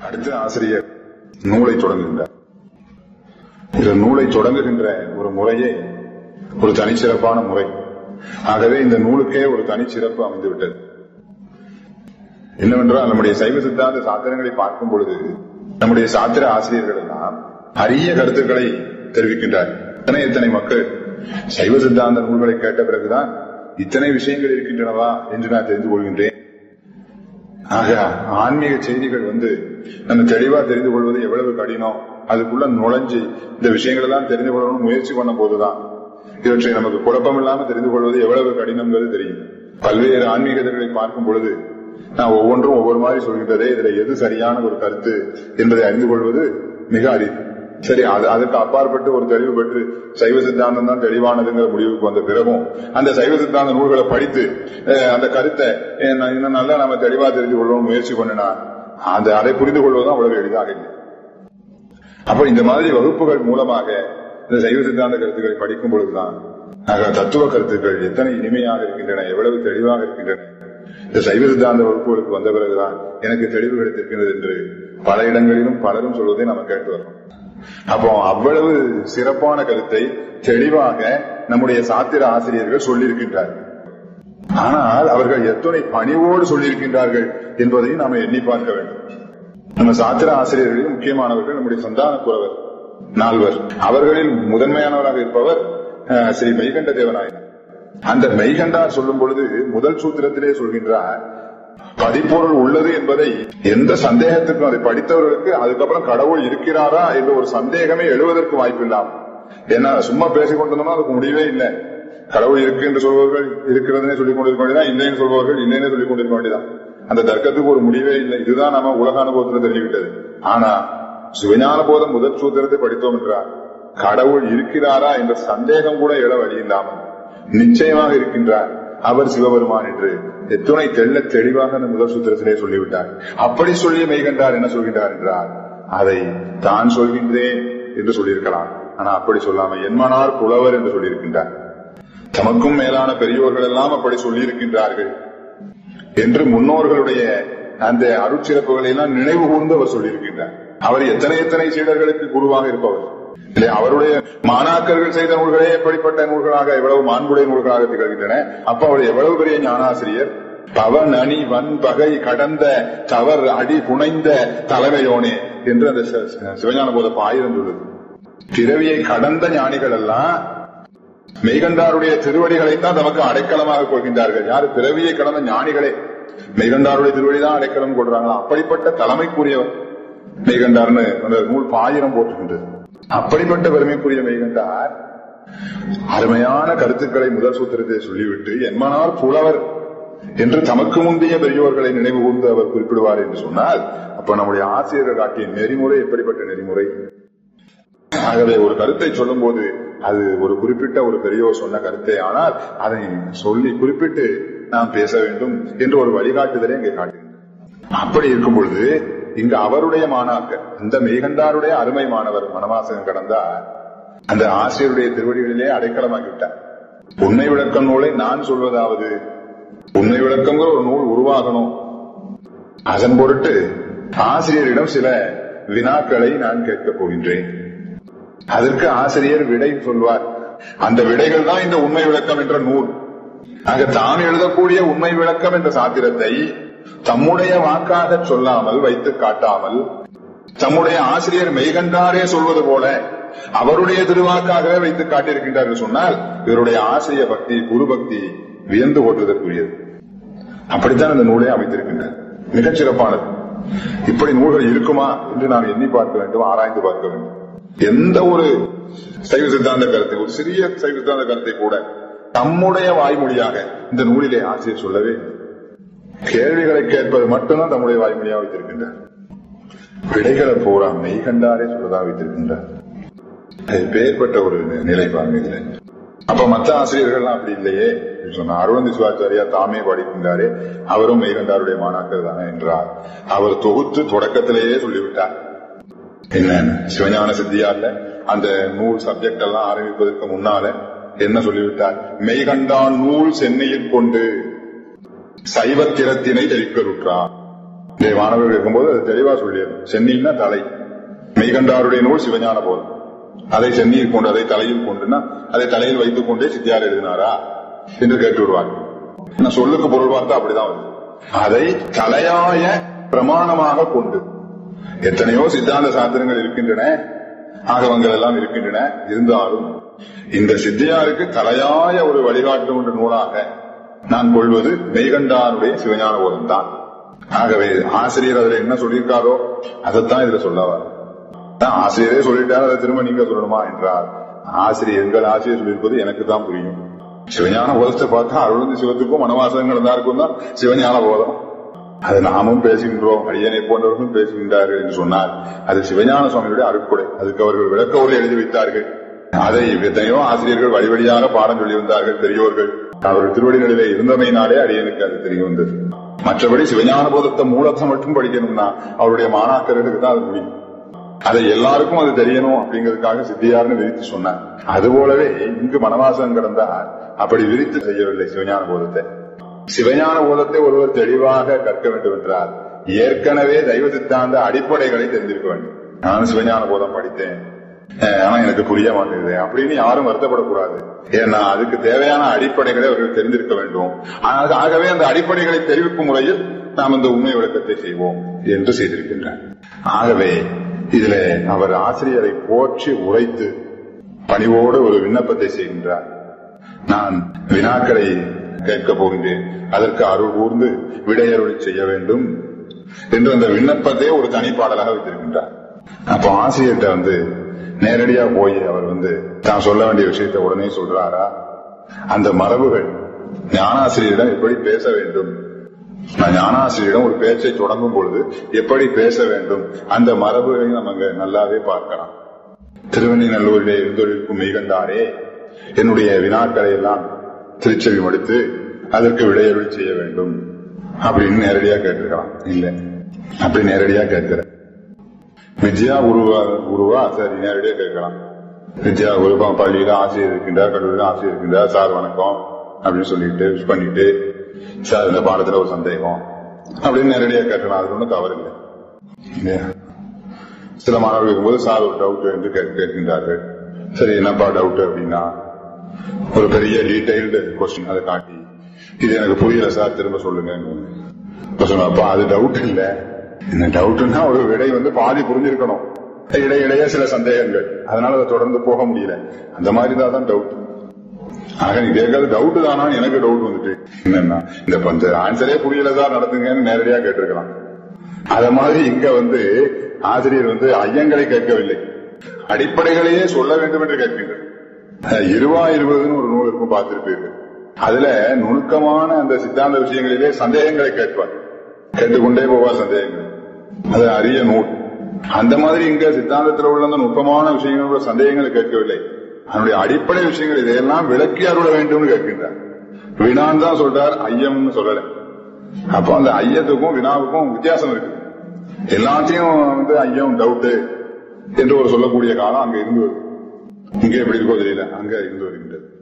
அடுத்த ஆசிரியர் நூலை தொடங்குகின்றார் இந்த நூலை தொடங்குகின்ற ஒரு முறையே ஒரு தனிச்சிறப்பான முறை ஆகவே இந்த நூலுக்கே ஒரு தனிச்சிறப்பு அமைந்துவிட்டது என்னவென்றால் நம்முடைய சைவ சித்தாந்த சாத்திரங்களை பார்க்கும் பொழுது நம்முடைய சாத்திர ஆசிரியர்கள் எல்லாம் அரிய கருத்துக்களை தெரிவிக்கின்றார் எத்தனை எத்தனை மக்கள் சைவ சித்தாந்த நூல்களை கேட்ட பிறகுதான் இத்தனை விஷயங்கள் இருக்கின்றனவா என்று நான் தெரிந்து கொள்கின்றேன் ஆக ஆன்மீக செய்திகள் வந்து நம்ம தெளிவா தெரிந்து கொள்வது எவ்வளவு கடினம் அதுக்குள்ள நுழைஞ்சு இந்த விஷயங்கள் எல்லாம் தெரிந்து கொள்ளணும்னு முயற்சி பண்ண போதுதான் இவற்றை நமக்கு குழப்பம் இல்லாம தெரிந்து கொள்வது எவ்வளவு கடினம்ங்கிறது தெரியும் பல்வேறு ஆன்மீகத்தை பார்க்கும் பொழுது நான் ஒவ்வொன்றும் ஒவ்வொரு மாதிரி சொல்கின்றதே இதுல எது சரியான ஒரு கருத்து என்பதை அறிந்து கொள்வது மிக அரிது சரி அது அதுக்கு அப்பாற்பட்டு ஒரு தெளிவு பெற்று சைவ சித்தாந்தம் தான் தெளிவானதுங்கிற முடிவுக்கு வந்த பிறகும் அந்த சைவ சித்தாந்த நூல்களை படித்து அஹ், அந்த கருத்தை அஹ், நான் இன்னும் நல்லா நம்ம தெளிவா தெரிந்து கொள்ளணும் முயற்சி பண்ணினா அந்த அதை புரிந்து கொள்வதும் அவ்வளவு எளிதாக இல்லை அப்ப இந்த மாதிரி வகுப்புகள் மூலமாக இந்த சைவ சித்தாந்த கருத்துக்களை படிக்கும் பொழுதுதான் ஆக தத்துவ கருத்துக்கள் எத்தனை இனிமையாக இருக்கின்றன எவ்வளவு தெளிவாக இருக்கின்றன இந்த சைவ சித்தாந்த வகுப்புகளுக்கு வந்த பிறகுதான் எனக்கு தெளிவு கிடைத்திருக்கிறது என்று பல இடங்களிலும் பலரும் சொல்வதை நம்ம கேட்டு வரோம் அப்போ அவ்வளவு சிறப்பான கருத்தை தெளிவாக நம்முடைய சாத்திர ஆசிரியர்கள் சொல்லியிருக்கின்றார்கள் ஆனால் அவர்கள் எத்தனை பணிவோடு சொல்லியிருக்கின்றார்கள் என்பதையும் நாம எண்ணி பார்க்க வேண்டும் நம்ம சாத்திர ஆசிரியர்களில் முக்கியமானவர்கள் நம்முடைய சந்தான குறவர் நால்வர் அவர்களில் முதன்மையானவராக இருப்பவர் அஹ், ஸ்ரீ மெய்கண்ட தேவநாயகர் அந்த மெய்கண்டார் சொல்லும் பொழுது முதல் சூத்திரத்திலே சொல்கின்றார் பதிப்பொருள் உள்ளது என்பதை எந்த சந்தேகத்துக்கும் அதை படித்தவர்களுக்கு அதுக்கப்புறம் கடவுள் இருக்கிறாரா என்ற ஒரு சந்தேகமே எழுவதற்கு வாய்ப்பில்லாம் ஏன்னா சும்மா பேசிக் கொண்டிருந்தோம்னா அதுக்கு முடிவே இல்லை கடவுள் இருக்கு என்று சொல்பவர்கள் இருக்கிறதுனே சொல்லிக் கொண்டிருக்க வேண்டியதான் இல்லைன்னு சொல்பவர்கள் இல்லைன்னு சொல்லிக் கொண்டிருக்க வேண்டியதான் அந்த தர்க்கத்துக்கு ஒரு முடிவே இல்லை இதுதான் நம்ம உலக அனுபவத்தில் தெரிவித்தது ஆனா சிவஞான போதம் முதற் சூத்திரத்தை படித்தோம் என்றார் கடவுள் இருக்கிறாரா என்ற சந்தேகம் கூட எழ வழி இல்லாமல் நிச்சயமாக இருக்கின்றார் அவர் சிவபெருமான் என்று எத்துணை தெள்ள தெளிவாக அந்த முதல் சூத்திரத்திலே சொல்லிவிட்டார் அப்படி சொல்லிய மெய்கண்டார் என்ன சொல்கின்றார் என்றார் அதை தான் சொல்கின்றேன் என்று சொல்லியிருக்கலாம் ஆனா அப்படி சொல்லாம என்மனார் புலவர் என்று சொல்லியிருக்கின்றார் தமக்கும் மேலான பெரியோர்கள் எல்லாம் அப்படி சொல்லியிருக்கின்றார்கள் என்று முன்னோர்களுடைய அந்த அருட்சிறப்புகளை எல்லாம் நினைவு கூர்ந்து அவர் சொல்லியிருக்கின்றார் அவர் எத்தனை எத்தனை சீடர்களுக்கு குருவாக இருப்பவர் இல்லை அவருடைய மாணாக்கர்கள் செய்த நூல்களே எப்படிப்பட்ட நூல்களாக எவ்வளவு மாண்புடைய நூல்களாக திகழ்கின்றன அப்ப அவர் எவ்வளவு பெரிய ஞானாசிரியர் பவன் அணி வன் பகை கடந்த தவர் அடி புனைந்த தலைமையோனே என்று அந்த ச- ச- சிவஞான போத ஆயிரம் சொல்லுது பிறவியை கடந்த ஞானிகள் எல்லாம் மெய்கண்டாருடைய திருவடிகளைத்தான் நமக்கு அடைக்கலமாக கொள்கின்றார்கள் யாரு பிறவியை கடந்த ஞானிகளே மெய்கண்டாருடைய திருவடி தான் அடைக்கலம் கொள்றாங்களா அப்படிப்பட்ட தலைமைக்குரியவர் மெய்கண்டார்னு அந்த நூல் பாயிரம் போட்டுகின்றது அப்படிப்பட்ட பெருமைக்குரிய மெய்கண்டார் அருமையான கருத்துக்களை முதல் சூத்திரத்தை சொல்லிவிட்டு என்மனார் புலவர் என்று தமக்கு முந்தைய பெரியோர்களை நினைவு கூர்ந்து அவர் குறிப்பிடுவார் என்று சொன்னால் அப்ப நம்முடைய ஆசிரியர்கள் காட்டிய நெறிமுறை எப்படிப்பட்ட நெறிமுறை ஆகவே ஒரு கருத்தை சொல்லும் போது அது ஒரு குறிப்பிட்ட ஒரு பெரியோர் சொன்ன கருத்தை ஆனால் அதை சொல்லி குறிப்பிட்டு நாம் பேச வேண்டும் என்று ஒரு வழிகாட்டுதலை இங்கே காட்டுகின்றனர் அப்படி இருக்கும் பொழுது இங்கு அவருடைய மாணாக்கர் இந்த மெய்கண்டாருடைய அருமை மாணவர் மனவாசகம் கடந்தார் அந்த ஆசிரியருடைய திருவடிகளிலே அடைக்கலமாகிவிட்டார் உண்மை விளக்கம் நூலை நான் சொல்வதாவது உண்மை விளக்கங்கிற ஒரு நூல் உருவாகணும் அதன் பொருட்டு ஆசிரியரிடம் சில வினாக்களை நான் கேட்கப் போகின்றேன் அதற்கு ஆசிரியர் விடை சொல்வார் அந்த விடைகள் தான் இந்த உண்மை விளக்கம் என்ற நூல் ஆக தாம் எழுதக்கூடிய உண்மை விளக்கம் என்ற சாத்திரத்தை தம்முடைய வாக்காக சொல்லாமல் வைத்து காட்டாமல் தம்முடைய ஆசிரியர் மெய்கண்டாரே சொல்வது போல அவருடைய திருவாக்காகவே வைத்து காட்டியிருக்கின்றார் என்று சொன்னால் இவருடைய ஆசிரிய பக்தி குரு பக்தி வியந்து ஓட்டுவதற்குரியது அப்படித்தான் இந்த நூலை அமைத்திருக்கின்றார் மிகச் சிறப்பானது இப்படி நூல்கள் இருக்குமா என்று நாம் எண்ணி பார்க்க வேண்டும் ஆராய்ந்து பார்க்க வேண்டும் எந்த ஒரு சைவ சித்தாந்த கருத்தை ஒரு சிறிய சைவ சித்தாந்த கருத்தை கூட தம்முடைய வாய்மொழியாக இந்த நூலிலே ஆசிரியர் சொல்லவே இல்லை. கேள்விகளை கேட்பது மட்டும்தான் தம்முடைய வாய்மொழியாக வைத்திருக்கின்றார் விடைகளை பூரா மெய் கண்டாரே சொல்லதாக வைத்திருக்கின்றார் அது பேர்பட்ட ஒரு நிலை பாருங்க இதுல அப்ப மற்ற ஆசிரியர்கள்லாம் அப்படி இல்லையே சொன்ன அருணந்தி சிவாச்சாரியா தாமே படிக்கின்றாரே அவரும் மெய்கண்டாருடைய மாணாக்கர் தானே என்றார் அவர் தொகுத்து தொடக்கத்திலேயே சொல்லிவிட்டார் என்ன சிவஞான சித்தியார்ல அந்த நூல் சப்ஜெக்ட் எல்லாம் ஆரம்பிப்பதற்கு முன்னால என்ன சொல்லிவிட்டார் மெய்கண்டான் நூல் சென்னையில் கொண்டு சைவத்திரத்தினை தெளிக்கலுற்றார் இந்த மாணவர்கள் இருக்கும்போது அது தெளிவா சொல்லியது சென்னின்னா தலை மெய்கண்டாருடைய நூல் சிவஞான போதம் அதை சென்னியில் கொண்டு அதை தலையில் கொண்டுன்னா அதை தலையில் வைத்துக் கொண்டே சித்தியார் எழுதினாரா என்று கேட்டு விடுவார் நான் சொல்லுக்கு பொருள் பார்த்தா அப்படிதான் வருது அதை தலையாய பிரமாணமாக கொண்டு எத்தனையோ சித்தாந்த சாஸ்திரங்கள் இருக்கின்றன ஆகவங்கள் எல்லாம் இருக்கின்றன இருந்தாலும் இந்த சித்தியாருக்கு தலையாய ஒரு வழிகாட்டுகின்ற நூலாக நான் கொள்வது மெய்கண்டாருடைய சிவஞான போதம் தான் ஆகவே ஆசிரியர் அதுல என்ன சொல்லியிருக்காரோ அதைத்தான் இதுல சொல்லவார் ஆசிரியரே சொல்லிட்டார் அதை திரும்ப நீங்க சொல்லணுமா என்றார் ஆசிரியர் எங்கள் ஆசிரியர் சொல்லியிருப்பது எனக்கு தான் புரியும் சிவஞான போதத்தை பார்த்தா அருளந்தி சிவத்துக்கும் மனவாசகம் நடந்தாருக்கும் தான் சிவஞான போதம் அது நாமும் பேசுகின்றோம் அடியனை போன்றவர்களும் பேசுகின்றார்கள் என்று சொன்னார் அது சிவஞான சுவாமியுடைய அருட்கொடை அதுக்கு அவர்கள் விளக்க உரை எழுதி வைத்தார்கள் அதை எத்தனையோ ஆசிரியர்கள் வழி வழியாக பாடம் சொல்லி வந்தார்கள் பெரியோர்கள் அவர்கள் திருவடிகளிலே இருந்தமையினாலே அடியனுக்கு அது தெரிய வந்தது மற்றபடி சிவஞான போதத்தை மூலத்தை மட்டும் படிக்கணும்னா அவருடைய மாணாக்கர்களுக்கு தான் அது முடியும் அதை எல்லாருக்கும் அது தெரியணும் அப்படிங்கிறதுக்காக சித்தியார்னு விரித்து சொன்னார் அது போலவே இங்கு மனவாசம் கிடந்தார் அப்படி விரித்து செய்யவில்லை சிவஞான போதத்தை சிவஞான போதத்தை ஒருவர் தெளிவாக கற்க வேண்டும் என்றால் ஏற்கனவே தெய்வ சித்தாந்த அடிப்படைகளை தெரிந்திருக்க வேண்டும் நான் சிவஞான போதம் படித்தேன் அஹ் ஆனா எனக்கு புரிய மாட்டேங்குது அப்படின்னு யாரும் வருத்தப்படக்கூடாது ஏன்னா அதுக்கு தேவையான அடிப்படைகளை அவர்கள் தெரிந்திருக்க வேண்டும் ஆக- ஆகவே அந்த அடிப்படைகளை தெரிவிக்கும் முறையில் நாம் இந்த உண்மை விளக்கத்தை செய்வோம் என்று செய்திருக்கின்றார் ஆகவே இதுல அவர் ஆசிரியரை போற்றி உரைத்து பணிவோடு ஒரு விண்ணப்பத்தை செய்கின்றார் நான் வினாக்களை கேட்கப் போகின்றேன் அதற்கு அருள் கூர்ந்து விடையருளி செய்ய வேண்டும் என்று அந்த விண்ணப்பத்தை ஒரு தனிப்பாடலாக வைத்திருக்கின்றார் அப்போ ஆசிரியர்கிட்ட வந்து நேரடியா போய் அவர் வந்து தான் சொல்ல வேண்டிய விஷயத்தை உடனே சொல்றாரா அந்த மரபுகள் ஞானாசிரியரிடம் எப்படி பேச வேண்டும் நான் ஞானாசிரியரிடம் ஒரு பேச்சை தொடங்கும் பொழுது எப்படி பேச வேண்டும் அந்த மரபுகளை நம்ம அங்க நல்லாவே பார்க்கலாம் திருவண்ணிநல்லூரிலே இருந்தொழிற்கும் மெய்கண்டாரே என்னுடைய வினாக்களை எல்லாம் திருச்செவி மடுத்து அதற்கு விடையருள் செய்ய வேண்டும் அப்படின்னு நேரடியா கேட்டிருக்கலாம் இல்ல அப்படி நேரடியா கேட்கிற வித்யா உருவா உருவா சரி நேரடியா கேட்கலாம் வித்யா உருவா பள்ளியில ஆசிரியர் இருக்கின்றார் கல்லூரியில ஆசிரியர் இருக்கின்றார் சார் வணக்கம் அப்படின்னு சொல்லிட்டு விஷ் பண்ணிட்டு சார் இந்த பாடத்துல ஒரு சந்தேகம் அப்படின்னு நேரடியா கேட்கலாம் அது ஒன்றும் தவறு இல்லை இல்லையா? சில மாணவர்கள் இருக்கும்போது சார் ஒரு டவுட் என்று கேட்- கேட்கின்றார்கள் சரி என்னப்பா டவுட் அப்படின்னா ஒரு பெரிய டீடைல்டு கொஸ்டின் அதை காட்டி இது எனக்கு புரியல சார் திரும்ப சொல்லுங்க இப்ப சொன்னப்பா அது டவுட் இல்ல என்ன டவுட்னா ஒரு விடை வந்து பாதி புரிஞ்சிருக்கணும் இடையிடையே சில சந்தேகங்கள் அதனால அதை தொடர்ந்து போக முடியல அந்த மாதிரி தான் தான் டவுட் ஆக நீ கேட்காத டவுட் தானா எனக்கு டவுட் வந்துட்டு என்னன்னா இந்த பஞ்ச ஆன்சரே புரியல சார் நடத்துங்கன்னு நேரடியா கேட்டிருக்கலாம் அத மாதிரி இங்க வந்து ஆசிரியர் வந்து ஐயங்களை கேட்கவில்லை அடிப்படைகளையே சொல்ல வேண்டும் என்று கேட்கின்றார் அஹ் இருவா இருபதுன்னு ஒரு நூல் இருக்கும் பார்த்திருப்பீர்கள் அதுல நுணுக்கமான அந்த சித்தாந்த விஷயங்களிலே சந்தேகங்களை கேட்பார் கேட்டுக்கொண்டே போவார் சந்தேகங்கள் அது அரிய நூல் அந்த மாதிரி இங்க சித்தாந்தத்தில் உள்ள அந்த நுட்பமான விஷயங்களோட சந்தேகங்களை கேட்கவில்லை அதனுடைய அடிப்படை விஷயங்கள் இதையெல்லாம் விளக்கி அருள வேண்டும்னு கேட்கின்றார் வினான் தான் சொல்றார் ஐயம்னு சொல்லல அப்போ அந்த ஐயத்துக்கும் வினாவுக்கும் வித்தியாசம் இருக்கு எல்லாத்தையும் வந்து ஐயம் டவுட்டு என்று ஒரு சொல்லக்கூடிய காலம் அங்க இருந்து வருது இங்க எப்படி இருக்கோ தெரியல அங்க இருந்து வருகின்றது